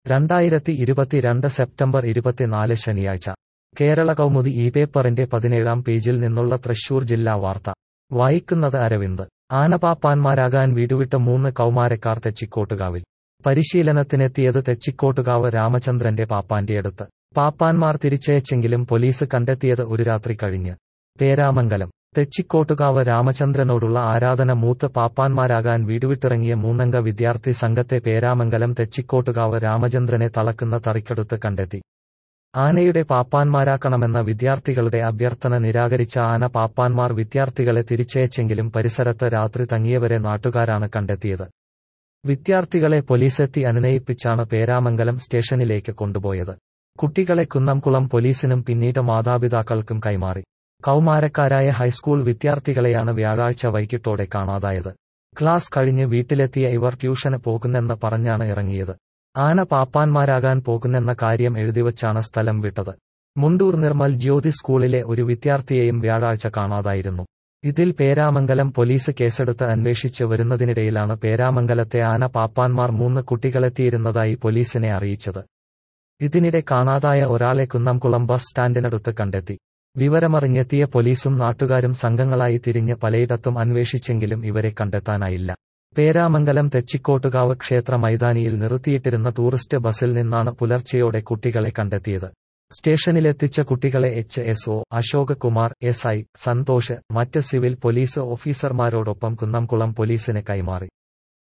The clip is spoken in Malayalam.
രണ്ടായിരത്തി ഇരുപത്തിരണ്ട് സെപ്റ്റംബർ ഇരുപത്തിനാല് ശനിയാഴ്ച കേരള കൗമുദി ഈ പേപ്പറിന്റെ പതിനേഴാം പേജിൽ നിന്നുള്ള തൃശൂർ ജില്ലാ വാർത്ത വായിക്കുന്നത് അരവിന്ദ് ആനപാപ്പാന്മാരാകാൻ വീടുവിട്ട മൂന്ന് കൗമാരക്കാർ തെച്ചിക്കോട്ടുകാവിൽ പരിശീലനത്തിനെത്തിയത് തെച്ചിക്കോട്ടുകാവ് രാമചന്ദ്രന്റെ പാപ്പാന്റെയടുത്ത് പാപ്പാന്മാർ തിരിച്ചയച്ചെങ്കിലും പോലീസ് കണ്ടെത്തിയത് ഒരു രാത്രി കഴിഞ്ഞ് പേരാമംഗലം തെച്ചിക്കോട്ടുകാവ് രാമചന്ദ്രനോടുള്ള ആരാധന മൂത്ത് പാപ്പാന്മാരാകാൻ വീടുവിട്ടിറങ്ങിയ മൂന്നംഗ വിദ്യാർത്ഥി സംഘത്തെ പേരാമംഗലം തെച്ചിക്കോട്ടുകാവ് രാമചന്ദ്രനെ തളക്കുന്ന തറിക്കടുത്ത് കണ്ടെത്തി ആനയുടെ പാപ്പാന്മാരാക്കണമെന്ന വിദ്യാർത്ഥികളുടെ അഭ്യർത്ഥന നിരാകരിച്ച ആന പാപ്പാന്മാർ വിദ്യാർത്ഥികളെ തിരിച്ചയച്ചെങ്കിലും പരിസരത്ത് രാത്രി തങ്ങിയവരെ നാട്ടുകാരാണ് കണ്ടെത്തിയത് വിദ്യാർത്ഥികളെ പോലീസെത്തി അനുനയിപ്പിച്ചാണ് പേരാമംഗലം സ്റ്റേഷനിലേക്ക് കൊണ്ടുപോയത് കുട്ടികളെ കുന്നംകുളം പോലീസിനും പിന്നീട് മാതാപിതാക്കൾക്കും കൈമാറി കൗമാരക്കാരായ ഹൈസ്കൂൾ വിദ്യാർത്ഥികളെയാണ് വ്യാഴാഴ്ച വൈകിട്ടോടെ കാണാതായത് ക്ലാസ് കഴിഞ്ഞ് വീട്ടിലെത്തിയ ഇവർ ട്യൂഷന് പോകുന്നെന്ന് പറഞ്ഞാണ് ഇറങ്ങിയത് ആന പാപ്പാന്മാരാകാൻ പോകുന്നെന്ന കാര്യം എഴുതിവച്ചാണ് സ്ഥലം വിട്ടത് മുണ്ടൂർ നിർമ്മൽ ജ്യോതി സ്കൂളിലെ ഒരു വിദ്യാർത്ഥിയെയും വ്യാഴാഴ്ച കാണാതായിരുന്നു ഇതിൽ പേരാമംഗലം പോലീസ് കേസെടുത്ത് അന്വേഷിച്ച് വരുന്നതിനിടയിലാണ് പേരാമംഗലത്തെ ആന പാപ്പാന്മാർ മൂന്ന് കുട്ടികളെത്തിയിരുന്നതായി പോലീസിനെ അറിയിച്ചത് ഇതിനിടെ കാണാതായ ഒരാളെ കുന്നംകുളം ബസ് സ്റ്റാൻഡിനടുത്ത് കണ്ടെത്തി വിവരമറിഞ്ഞെത്തിയ പോലീസും നാട്ടുകാരും സംഘങ്ങളായി തിരിഞ്ഞ് പലയിടത്തും അന്വേഷിച്ചെങ്കിലും ഇവരെ കണ്ടെത്താനായില്ല പേരാമംഗലം തെച്ചിക്കോട്ടുകാവ് ക്ഷേത്ര മൈതാനിയിൽ നിർത്തിയിട്ടിരുന്ന ടൂറിസ്റ്റ് ബസിൽ നിന്നാണ് പുലർച്ചെയോടെ കുട്ടികളെ കണ്ടെത്തിയത് സ്റ്റേഷനിലെത്തിച്ച കുട്ടികളെ H S O Ashok Kumar S I Santhosh മറ്റ് സിവിൽ പോലീസ് ഓഫീസർമാരോടൊപ്പം കുന്നംകുളം പോലീസിന് കൈമാറി